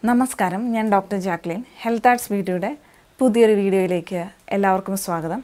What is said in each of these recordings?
നമസ്കാരം ഞാൻ doctor Jacqueline health arts ബ്യൂട്ടിയുടെ പുതിയൊരു വീഡിയോയിലേക്ക് എല്ലാവർക്കും സ്വാഗതം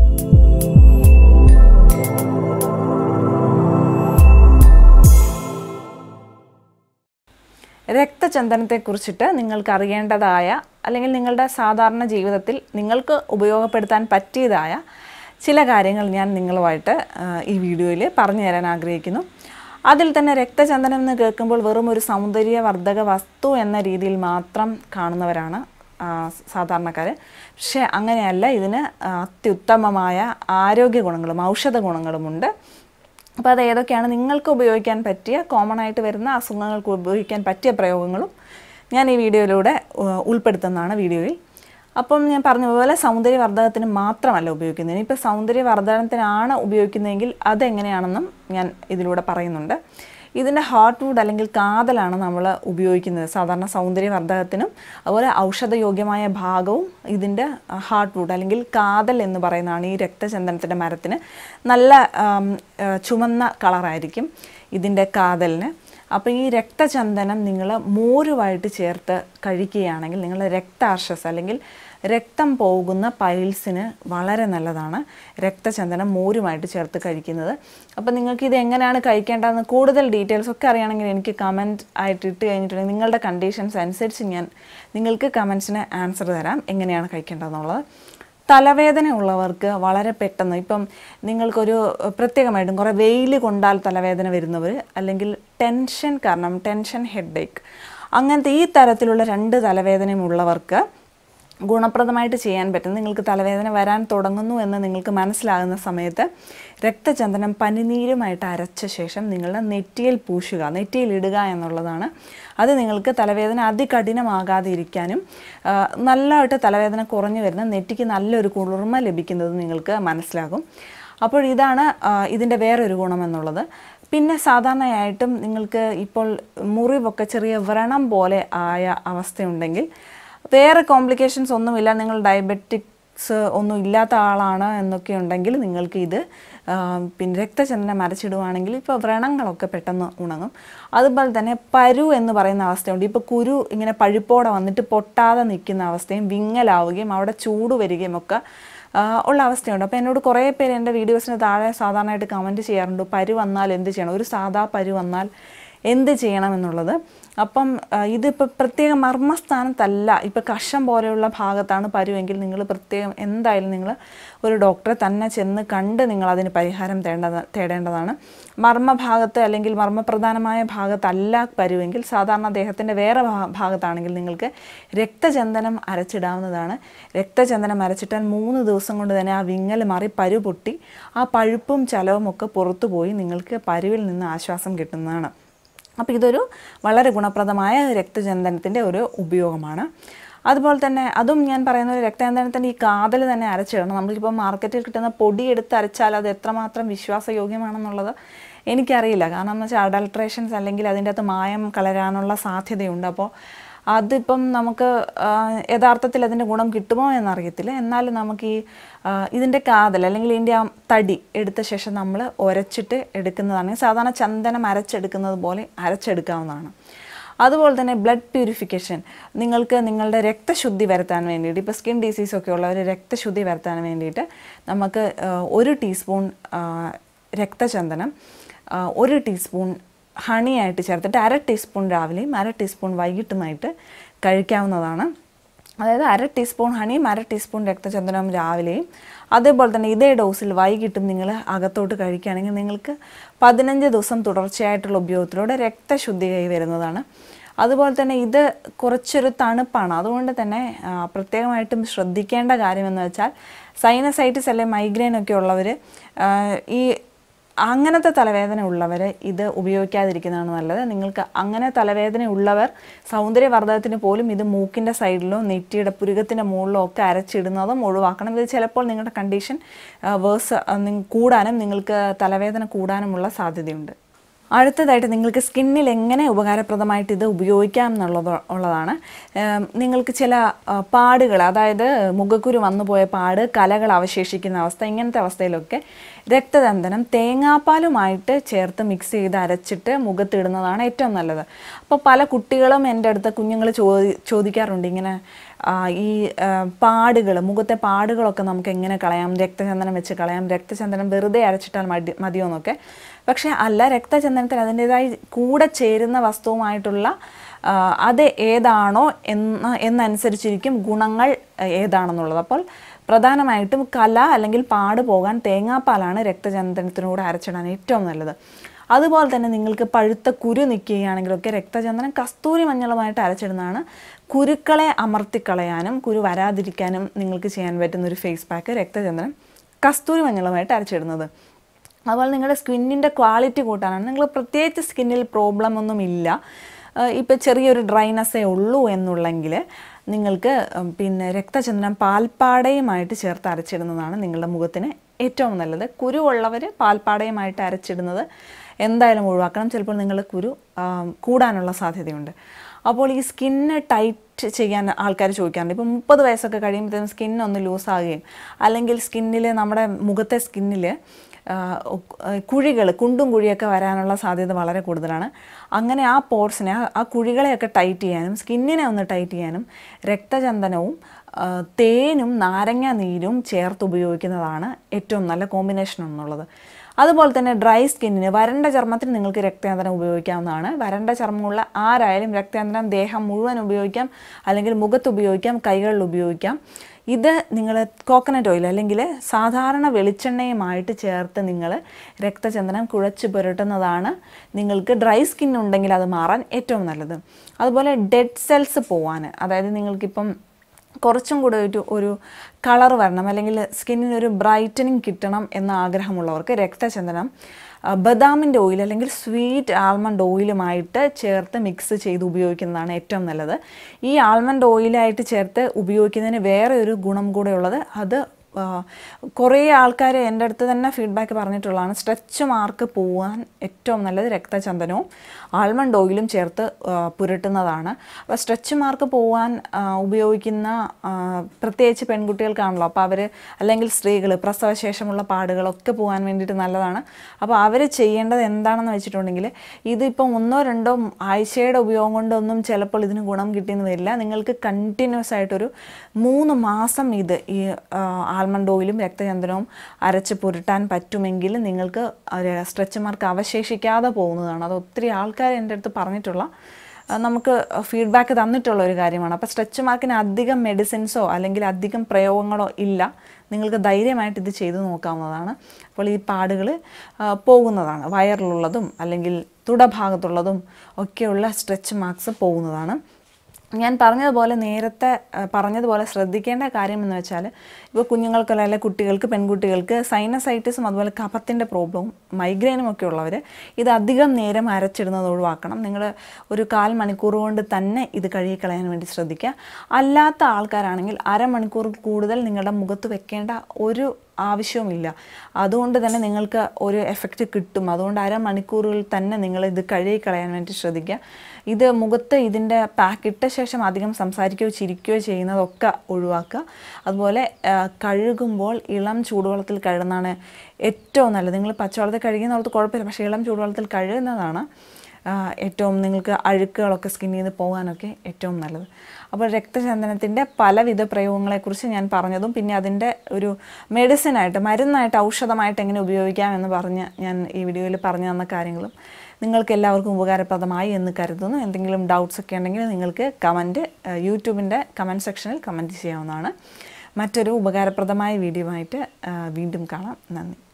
രക്തചന്ദനത്തെക്കുറിച്ചിട്ട് നിങ്ങൾക്ക് അറിയേണ്ടതായ അല്ലെങ്കിൽ നിങ്ങളുടെ സാധാരണ ജീവിതത്തിൽ നിങ്ങൾക്ക് ഉപയോഗപ്പെടുത്താൻ പറ്റിയതായ ചില കാര്യങ്ങൾ ഞാൻ നിങ്ങളുമായിട്ട് ആ, ഈ വീഡിയോയിൽ പറഞ്ഞു തരാൻ ആഗ്രഹിക്കുന്നു അതിൽ തന്നെ രക്തചന്ദനം എന്ന് കേൾക്കുമ്പോൾ വെറും ഒരു സൗന്ദര്യവർദ്ധക വസ്തു എന്ന രീതിയിൽ മാത്രം കാണുന്നവരാണ് ആ, സാധാരണക്കാർ പക്ഷേ അങ്ങനെയല്ല ഇതിന് ആ, അത്യുത്തമമായ ആരോഗ്യ ഗുണങ്ങളും ഔഷധ ഗുണങ്ങളുമുണ്ട് അപ്പോൾ അത് ഏതൊക്കെയാണ് നിങ്ങൾക്ക് ഉപയോഗിക്കാൻ പറ്റിയ കോമൺ ആയിട്ട് വരുന്ന അസുഖങ്ങൾക്ക് ഉപയോഗിക്കാൻ പറ്റിയ പ്രയോഗങ്ങളും ഞാൻ ഈ വീഡിയോയിലൂടെ ഉ- ഉൾപ്പെടുത്തുന്നതാണ് വീഡിയോയിൽ അപ്പം ഞാൻ പറഞ്ഞ പോലെ സൗന്ദര്യവർദ്ധകത്തിന് മാത്രമല്ല ഉപയോഗിക്കുന്നത് ഇനിയിപ്പോൾ സൗന്ദര്യവർദ്ധനത്തിനാണ് ഉപയോഗിക്കുന്നതെങ്കിൽ അതെങ്ങനെയാണെന്നും ഞാൻ ഇതിലൂടെ പറയുന്നുണ്ട് ഇതിൻ്റെ ഹാർട്ട് വുഡ് അല്ലെങ്കിൽ കാതലാണ് നമ്മൾ ഉപയോഗിക്കുന്നത് സാധാരണ സൗന്ദര്യവർദ്ധകത്തിനും അതുപോലെ ഔഷധയോഗ്യമായ ഭാഗവും ഇതിൻ്റെ ഹാർട്ട് വുഡ് അല്ലെങ്കിൽ കാതൽ എന്ന് പറയുന്നതാണ് ഈ രക്തചന്ദനത്തിൻ്റെ മരത്തിന് നല്ല ആം, ആ, ചുമന്ന കളറായിരിക്കും ഇതിൻ്റെ കാതലിന് അപ്പോൾ ഈ രക്തചന്ദനം നിങ്ങൾ മോരുമായിട്ട് ചേർത്ത് കഴിക്കുകയാണെങ്കിൽ നിങ്ങളുടെ രക്താർഷസ് അല്ലെങ്കിൽ രക്തം പോകുന്ന പൈൽസിന് വളരെ നല്ലതാണ് രക്തചന്ദനം മോരുമായിട്ട് ചേർത്ത് കഴിക്കുന്നത് അപ്പോൾ നിങ്ങൾക്ക് ഇത് എങ്ങനെയാണ് കഴിക്കേണ്ടതെന്ന് കൂടുതൽ ഡീറ്റെയിൽസ് ഒക്കെ അറിയണമെങ്കിൽ എനിക്ക് കമൻറ്റ് ആയിട്ട് ഇട്ട് കഴിഞ്ഞിട്ടുണ്ടെങ്കിൽ നിങ്ങളുടെ കണ്ടീഷൻസ് അനുസരിച്ച് ഞാൻ നിങ്ങൾക്ക് കമൻസിന് ആൻസർ തരാം എങ്ങനെയാണ് കഴിക്കേണ്ടതെന്നുള്ളത് തലവേദന ഉള്ളവർക്ക് വളരെ പെട്ടെന്ന് ഇപ്പം നിങ്ങൾക്കൊരു ഏഹ്, പ്രത്യേകമായിട്ടും കുറേ വെയിൽ കൊണ്ടാൽ തലവേദന വരുന്നവർ അല്ലെങ്കിൽ ടെൻഷൻ കാരണം ടെൻഷൻ ഹെഡേക്ക് അങ്ങനത്തെ ഈ തരത്തിലുള്ള രണ്ട് തലവേദനയും ഉള്ളവർക്ക് ഗുണപ്രദമായിട്ട് ചെയ്യാൻ പറ്റും നിങ്ങൾക്ക് തലവേദന വരാൻ തുടങ്ങുന്നു എന്ന് നിങ്ങൾക്ക് മനസ്സിലാകുന്ന സമയത്ത് രക്തചന്ദനം പനിനീരുമായിട്ട് അരച്ച ശേഷം നിങ്ങളുടെ നെറ്റിയിൽ പൂശുക നെറ്റിയിൽ ഇടുക എന്നുള്ളതാണ് അത് നിങ്ങൾക്ക് തലവേദന അതികഠിനമാകാതെ ഇരിക്കാനും ആ, നല്ലതായിട്ട് തലവേദന കുറഞ്ഞു വരുന്ന നെറ്റിക്ക് നല്ലൊരു കുളിർമ ലഭിക്കുന്നത് നിങ്ങൾക്ക് മനസ്സിലാകും അപ്പോൾ ഇതാണ് ആ, ഇതിൻ്റെ വേറൊരു ഗുണം എന്നുള്ളത് പിന്നെ സാധാരണയായിട്ടും നിങ്ങൾക്ക് ഇപ്പോൾ മുറിവൊക്കെ ചെറിയ വ്രണം പോലെ ആയ അവസ്ഥയുണ്ടെങ്കിൽ വേറെ കോംപ്ലിക്കേഷൻസ് ഒന്നുമില്ല നിങ്ങൾ ഡയബറ്റിക്സ് ഒന്നും ഇല്ലാത്ത ആളാണ് എന്നൊക്കെ ഉണ്ടെങ്കിൽ നിങ്ങൾക്ക് ഇത് ആ, പിന്നെ രക്തചന്ദനം അരച്ചിടുവാണെങ്കിൽ ഇപ്പോൾ വ്രണങ്ങളൊക്കെ പെട്ടെന്ന് ഉണങ്ങും അതുപോലെ തന്നെ പരു എന്ന് പറയുന്ന അവസ്ഥയുണ്ട് ഇപ്പോൾ കുരു ഇങ്ങനെ പഴുപ്പോടെ വന്നിട്ട് പൊട്ടാതെ നിൽക്കുന്ന അവസ്ഥയും വിങ്ങലാവുകയും അവിടെ ചൂട് വരികയും ഒക്കെ ആ, ഉള്ള അവസ്ഥയുണ്ട് അപ്പോൾ എന്നോട് കുറേ പേര് എൻ്റെ വീഡിയോസിന് താഴെ സാധാരണയായിട്ട് കമൻറ്റ് ചെയ്യാറുണ്ട് പരു വന്നാൽ എന്ത് ചെയ്യണം ഒരു സാധാ പരു വന്നാൽ എന്ത് ചെയ്യണം എന്നുള്ളത് അപ്പം ആ, ഇതിപ്പോൾ പ്രത്യേക മർമ്മസ്ഥാനത്തല്ല ഇപ്പോൾ കഷം പോലെയുള്ള ഭാഗത്താണ് പരുവെങ്കിൽ നിങ്ങൾ പ്രത്യേകം എന്തായാലും നിങ്ങൾ ഒരു ഡോക്ടറെ തന്നെ ചെന്ന് കണ്ട് നിങ്ങൾ അതിന് പരിഹാരം തേണ്ടത് തേടേണ്ടതാണ് മർമ്മഭാഗത്ത് അല്ലെങ്കിൽ മർമ്മപ്രധാനമായ ഭാഗത്തല്ല പരുവെങ്കിൽ സാധാരണ ദേഹത്തിൻ്റെ വേറെ ഭാ- ഭാഗത്താണെങ്കിൽ നിങ്ങൾക്ക് രക്തചന്ദനം അരച്ചിടാവുന്നതാണ് രക്തചന്ദനം അരച്ചിട്ടാൽ മൂന്ന് ദിവസം കൊണ്ട് തന്നെ ആ വിങ്ങൽ മാറി പരു പൊട്ടി ആ പഴുപ്പും ചലവും ഒക്കെ പുറത്തു പോയി നിങ്ങൾക്ക് പരുവിൽ നിന്ന് ആശ്വാസം കിട്ടുന്നതാണ് അപ്പോൾ ഇതൊരു വളരെ ഗുണപ്രദമായ രക്തചന്ദനത്തിൻ്റെ ഒരു ഉപയോഗമാണ് അതുപോലെ തന്നെ അതും ഞാൻ പറയുന്ന ഒരു രക്തചന്ദനത്തിൻ്റെ ഈ കാതൽ തന്നെ അരച്ചിടണം നമ്മളിപ്പോൾ മാർക്കറ്റിൽ കിട്ടുന്ന പൊടി എടുത്ത് അരച്ചാൽ അത് എത്രമാത്രം വിശ്വാസയോഗ്യമാണെന്നുള്ളത് എനിക്കറിയില്ല കാരണം എന്ന് വെച്ചാൽ അഡൾട്രേഷൻസ് അല്ലെങ്കിൽ അതിൻ്റെ അകത്ത് മായം കലരാനുള്ള സാധ്യതയുണ്ട് അപ്പോൾ അതിപ്പം നമുക്ക് ആ, യഥാർത്ഥത്തിൽ അതിൻ്റെ ഗുണം കിട്ടുമോ എന്നറിയത്തില്ല എന്നാലും നമുക്ക് ഈ ആ, ഇതിൻ്റെ കാതൽ അല്ലെങ്കിൽ ഇതിൻ്റെ ആ തടി എടുത്ത ശേഷം നമ്മൾ ഉരച്ചിട്ട് എടുക്കുന്നതാണ് സാധാരണ ചന്ദനം അരച്ചെടുക്കുന്നത് പോലെ അരച്ചെടുക്കാവുന്നതാണ് അതുപോലെ തന്നെ ബ്ലഡ് പ്യൂരിഫിക്കേഷൻ നിങ്ങൾക്ക് നിങ്ങളുടെ രക്തശുദ്ധി വരുത്താൻ വേണ്ടിയിട്ട് ഇപ്പോൾ സ്കിൻ ഡിസീസ് ഒക്കെ ഉള്ളവർ രക്തശുദ്ധി വരുത്താൻ വേണ്ടിയിട്ട് നമുക്ക് ആ, ഒരു ടീസ്പൂൺ ആ, രക്തചന്ദനം ആ, ഒരു ടീസ്പൂൺ ഹണിയായിട്ട് ചേർത്തിട്ട് അര ടീസ്പൂൺ രാവിലെയും അര ടീസ്പൂൺ വൈകിട്ടുമായിട്ട് കഴിക്കാവുന്നതാണ് അതായത് അര ടീസ്പൂൺ ഹണിയും അര ടീസ്പൂൺ രക്തചന്ദനവും രാവിലെയും അതേപോലെ തന്നെ ഇതേ ഡോസിൽ വൈകിട്ടും നിങ്ങൾ അകത്തോട്ട് കഴിക്കുകയാണെങ്കിൽ നിങ്ങൾക്ക് പതിനഞ്ച് ദിവസം തുടർച്ചയായിട്ടുള്ള ഉപയോഗത്തിലൂടെ രക്തശുദ്ധി കൈ വരുന്നതാണ് അതുപോലെ തന്നെ ഇത് കുറച്ചൊരു തണുപ്പാണ് അതുകൊണ്ട് തന്നെ ആ, പ്രത്യേകമായിട്ടും ശ്രദ്ധിക്കേണ്ട കാര്യമെന്ന് വെച്ചാൽ സൈനസൈറ്റിസ് അല്ലെങ്കിൽ മൈഗ്രെയിൻ ഒക്കെ ഉള്ളവർ ഈ അങ്ങനത്തെ തലവേദന ഉള്ളവർ ഇത് ഉപയോഗിക്കാതിരിക്കുന്നതാണ് നല്ലത് നിങ്ങൾക്ക് അങ്ങനെ തലവേദന ഉള്ളവർ സൗന്ദര്യവർദ്ധകത്തിന് പോലും ഇത് മൂക്കിൻ്റെ സൈഡിലോ നെറ്റിയുടെ പുരുകത്തിൻ്റെ മുകളിലോ ഒക്കെ അരച്ചിടുന്നതും ഒഴിവാക്കണം ഇത് ചിലപ്പോൾ നിങ്ങളുടെ കണ്ടീഷൻ വേഴ്സ് കൂടാനും നിങ്ങൾക്ക് തലവേദന കൂടാനുമുള്ള സാധ്യതയുണ്ട് അടുത്തതായിട്ട് നിങ്ങൾക്ക് സ്കിന്നിൽ എങ്ങനെ ഉപകാരപ്രദമായിട്ട് ഇത് ഉപയോഗിക്കാം എന്നുള്ളത് ഉള്ളതാണ് ഏം, നിങ്ങൾക്ക് ചില പാടുകൾ അതായത് മുഖക്കുരു വന്നു പോയ പാട് കലകൾ അവശേഷിക്കുന്ന അവസ്ഥ ഇങ്ങനത്തെ അവസ്ഥയിലൊക്കെ രക്തചന്ദനം തേങ്ങാപ്പാലുമായിട്ട് ചേർത്ത് മിക്സ് ചെയ്ത് അരച്ചിട്ട് മുഖത്തിടുന്നതാണ് ഏറ്റവും നല്ലത് അപ്പോൾ പല കുട്ടികളും എൻ്റെ അടുത്ത് കുഞ്ഞുങ്ങൾ ചോദി ചോദിക്കാറുണ്ട് ഇങ്ങനെ ആ, ഈ പാടുകൾ മുഖത്തെ പാടുകളൊക്കെ നമുക്ക് എങ്ങനെ കളയാം രക്തചന്ദനം വെച്ച് കളയാം രക്തചന്ദനം വെറുതെ അരച്ചിട്ടാൽ മതി മതിയോ എന്നൊക്കെ പക്ഷേ അല്ല രക്തചന്ദനത്തിന് അതിൻ്റെതായി കൂടെ ചേരുന്ന വസ്തുവുമായിട്ടുള്ള ആ, അത് ഏതാണോ എന്ന് എന്നനുസരിച്ചിരിക്കും ഗുണങ്ങൾ ഏതാണെന്നുള്ളത് അപ്പോൾ പ്രധാനമായിട്ടും കല അല്ലെങ്കിൽ പാട് പോകാൻ തേങ്ങാപ്പാലാണ് രക്തചന്ദനത്തിനൂടെ അരച്ചിടാൻ ഏറ്റവും നല്ലത് അതുപോലെ തന്നെ നിങ്ങൾക്ക് പഴുത്ത കുരു നിൽക്കുകയാണെങ്കിലൊക്കെ രക്തചന്ദനം കസ്തൂരി മഞ്ഞളുമായിട്ട് അരച്ചിടുന്നതാണ് കുരുക്കളെ അമർത്തിക്കളയാനും കുരു വരാതിരിക്കാനും നിങ്ങൾക്ക് ചെയ്യാൻ പറ്റുന്ന ഒരു ഫേസ് പാക്ക് രക്തചന്ദനം കസ്തൂരി മഞ്ഞളുമായിട്ട് അരച്ചിടുന്നത് അതുപോലെ നിങ്ങളുടെ സ്കിന്നിൻ്റെ ക്വാളിറ്റി കൂട്ടാനാണ് നിങ്ങൾ പ്രത്യേകിച്ച് സ്കിന്നിൽ പ്രോബ്ലം ഒന്നും ഇല്ല ഇപ്പോൾ ചെറിയൊരു ഡ്രൈനസ്സേ ഉള്ളൂ എന്നുള്ളെങ്കിൽ നിങ്ങൾക്ക് ഉം, പിന്നെ രക്തചന്ദനം പാൽപ്പാടയുമായിട്ട് ചേർത്ത് അരച്ചിടുന്നതാണ് നിങ്ങളുടെ മുഖത്തിന് ഏറ്റവും നല്ലത് കുരു ഉള്ളവർ പാൽപ്പാടയുമായിട്ട് അരച്ചിടുന്നത് എന്തായാലും ഒഴിവാക്കണം ചിലപ്പോൾ നിങ്ങളുടെ കുരു ആം, കൂടാനുള്ള സാധ്യതയുണ്ട് അപ്പോൾ ഈ സ്കിന്ന് ടൈറ്റ് ചെയ്യാൻ ആൾക്കാർ ചോദിക്കാറുണ്ട് ഇപ്പോൾ മുപ്പത് വയസ്സൊക്കെ കഴിയുമ്പോഴത്തേക്കും സ്കിന്നൊന്ന് ലൂസാകുകയും അല്ലെങ്കിൽ സ്കിന്നിൽ നമ്മുടെ മുഖത്തെ സ്കിന്നിൽ കുഴികൾ കുണ്ടും കുഴിയൊക്കെ വരാനുള്ള സാധ്യത വളരെ കൂടുതലാണ് അങ്ങനെ ആ പോർട്സിനെ ആ- ആ കുഴികളെയൊക്കെ ടൈറ്റ് ചെയ്യാനും സ്കിന്നിനെ ഒന്ന് ടൈറ്റ് ചെയ്യാനും രക്തചന്ദനവും ആ, തേനും നാരങ്ങ നീരും ചേർത്ത് ഉപയോഗിക്കുന്നതാണ് ഏറ്റവും നല്ല കോമ്പിനേഷൻ എന്നുള്ളത് അതുപോലെ തന്നെ ഡ്രൈ സ്കിന്നിന് വരണ്ട ചർമ്മത്തിന് നിങ്ങൾക്ക് രക്തചന്ദനം ഉപയോഗിക്കാവുന്നതാണ് വരണ്ട ചർമ്മമുള്ള ആരായാലും രക്തചന്ദനം ദേഹം മുഴുവൻ ഉപയോഗിക്കാം അല്ലെങ്കിൽ മുഖത്ത് ഉപയോഗിക്കാം കൈകളിൽ ഉപയോഗിക്കാം ഇത് നിങ്ങൾ കോക്കനട്ട് ഓയിൽ അല്ലെങ്കിൽ സാധാരണ വെളിച്ചെണ്ണയുമായിട്ട് ചേർത്ത് നിങ്ങൾ രക്തചന്ദനം കുഴച്ച് പുരട്ടുന്നതാണ് നിങ്ങൾക്ക് ഡ്രൈ സ്കിൻ ഉണ്ടെങ്കിൽ അത് മാറാൻ ഏറ്റവും നല്ലത് അതുപോലെ ഡെഡ് സെൽസ് പോവാൻ അതായത് നിങ്ങൾക്കിപ്പം കുറച്ചും കൂടെ ഒരു ഒരു കളർ വരണം അല്ലെങ്കിൽ സ്കിന്നിന് ഒരു ബ്രൈറ്റനിങ് കിട്ടണം എന്ന ആഗ്രഹമുള്ളവർക്ക് രക്തചന്ദനം ആ, ബദാമിൻ്റെ ഓയിൽ അല്ലെങ്കിൽ സ്വീറ്റ് ആൽമണ്ട് ഓയിലുമായിട്ട് ചേർത്ത് മിക്സ് ചെയ്ത് ഉപയോഗിക്കുന്നതാണ് ഏറ്റവും നല്ലത് ഈ ആൽമണ്ട് ഓയിലായിട്ട് ചേർത്ത് ഉപയോഗിക്കുന്നതിന് വേറെ ഒരു ഗുണം കൂടെ ഉള്ളത് അത് ആ, കുറേ ആൾക്കാർ എൻ്റെ അടുത്ത് തന്നെ ഫീഡ്ബാക്ക് പറഞ്ഞിട്ടുള്ളതാണ് സ്ട്രെച്ച് മാർക്ക് പോവാൻ ഏറ്റവും നല്ലത് രക്തചന്ദനവും ആൽമണ്ട് ഓയിലും ചേർത്ത് ആ, പുരട്ടുന്നതാണ് അപ്പോൾ സ്ട്രെച്ച് മാർക്ക് പോവാൻ ആ, ഉപയോഗിക്കുന്ന ആ, പ്രത്യേകിച്ച് പെൺകുട്ടികൾക്കാണല്ലോ അപ്പോൾ അവർ അല്ലെങ്കിൽ സ്ത്രീകൾ പ്രസവശേഷമുള്ള പാടുകളൊക്കെ പോകാൻ വേണ്ടിയിട്ട് നല്ലതാണ് അപ്പോൾ അവർ ചെയ്യേണ്ടത് എന്താണെന്ന് വെച്ചിട്ടുണ്ടെങ്കിൽ ഇതിപ്പം ഒന്നോ രണ്ടോ ആഴ്ചയുടെ ഉപയോഗം കൊണ്ടൊന്നും ചിലപ്പോൾ ഇതിന് ഗുണം കിട്ടിയെന്ന് വരില്ല നിങ്ങൾക്ക് കണ്ടിന്യൂസ് ആയിട്ടൊരു മൂന്ന് മാസം ഇത് ഈ ആൽമണ്ട് ഓയിലും രക്തചന്ദനവും അരച്ച് പുരട്ടാൻ പറ്റുമെങ്കിൽ നിങ്ങൾക്ക് സ്ട്രെച്ച് മാർക്ക് അവശേഷിക്കാതെ പോകുന്നതാണ് അത് ഒത്തിരി ആൾക്കാർ എൻ്റെ അടുത്ത് പറഞ്ഞിട്ടുള്ള ആ, നമുക്ക് ഫീഡ്ബാക്ക് തന്നിട്ടുള്ള ഒരു കാര്യമാണ് അപ്പോൾ സ്ട്രെച്ച് മാർക്കിന് അധികം മെഡിസിൻസോ അല്ലെങ്കിൽ അധികം പ്രയോഗങ്ങളോ ഇല്ല നിങ്ങൾക്ക് ധൈര്യമായിട്ട് ഇത് ചെയ്തു നോക്കാവുന്നതാണ് അപ്പോൾ ഈ പാടുകൾ പോകുന്നതാണ് വയറിലുള്ളതും അല്ലെങ്കിൽ തുടഭാഗത്തുള്ളതും ഒക്കെയുള്ള സ്ട്രെച്ച് മാർക്സ് പോകുന്നതാണ് ഞാൻ പറഞ്ഞതുപോലെ നേരത്തെ ആ, പറഞ്ഞതുപോലെ ശ്രദ്ധിക്കേണ്ട കാര്യം എന്ന് വെച്ചാൽ ഇപ്പോൾ കുഞ്ഞുങ്ങൾക്ക് അല്ലെങ്കിൽ കുട്ടികൾക്ക് പെൺകുട്ടികൾക്ക് സൈനസൈറ്റിസും അതുപോലെ കഫത്തിൻ്റെ പ്രോബ്ലവും മൈഗ്രെയിനും ഒക്കെ ഉള്ളവർ ഇത് അധികം നേരം അരച്ചിടുന്നത് ഒഴിവാക്കണം നിങ്ങൾ ഒരു കാൽ മണിക്കൂർ കൊണ്ട് തന്നെ ഇത് കഴുകിക്കളയാൻ വേണ്ടി ശ്രദ്ധിക്കുക അല്ലാത്ത ആൾക്കാരാണെങ്കിൽ അരമണിക്കൂർ കൂടുതൽ നിങ്ങളുടെ മുഖത്ത് വെക്കേണ്ട ഒരു ആവശ്യവുമില്ല അതുകൊണ്ട് തന്നെ നിങ്ങൾക്ക് ഒരു എഫക്റ്റ് കിട്ടും അതുകൊണ്ട് അരമണിക്കൂറിൽ തന്നെ നിങ്ങൾ ഇത് കഴുകി കളയാൻ വേണ്ടി ശ്രദ്ധിക്കുക ഇത് മുഖത്ത് ഇതിൻ്റെ പാക്ക് ഇട്ട ശേഷം അധികം സംസാരിക്കുകയോ ചിരിക്കുകയോ ചെയ്യുന്നതൊക്കെ ഒഴിവാക്കുക അതുപോലെ ആ, കഴുകുമ്പോൾ ഇളം ചൂടുവെള്ളത്തിൽ കഴുകുന്നതാണ് ഏറ്റവും നല്ലത് നിങ്ങൾ പച്ചവെള്ളത്തിൽ കഴുകുന്നിടത്ത് കുഴപ്പമില്ല പക്ഷേ ഇളം ചൂടുവെള്ളത്തിൽ കഴുകുന്നതാണ് ആ, ഏറ്റവും നിങ്ങൾക്ക് അഴുക്കുകളൊക്കെ സ്കിന്നിൽ നിന്ന് പോകാനൊക്കെ ഏറ്റവും നല്ലത് അപ്പോൾ രക്തചന്ദനത്തിൻ്റെ പലവിധ പ്രയോഗങ്ങളെക്കുറിച്ച് ഞാൻ പറഞ്ഞതും പിന്നെ അതിൻ്റെ ഒരു മെഡിസിനായിട്ട് മരുന്നായിട്ട് ഔഷധമായിട്ട് എങ്ങനെ ഉപയോഗിക്കാം എന്ന് പറഞ്ഞ് ഞാൻ ഈ വീഡിയോയിൽ പറഞ്ഞു തന്ന കാര്യങ്ങളും നിങ്ങൾക്ക് എല്ലാവർക്കും ഉപകാരപ്രദമായി എന്ന് കരുതുന്നു എന്തെങ്കിലും ഡൗട്ട്സ് ഒക്കെ ഉണ്ടെങ്കിൽ നിങ്ങൾക്ക് കമൻറ്റ് യൂട്യൂബിൻ്റെ കമൻറ്റ് സെക്ഷനിൽ കമൻറ്റ് ചെയ്യാവുന്നതാണ് മറ്റൊരു ഉപകാരപ്രദമായ വീഡിയോ ആയിട്ട് ആ, വീണ്ടും കാണാം നന്ദി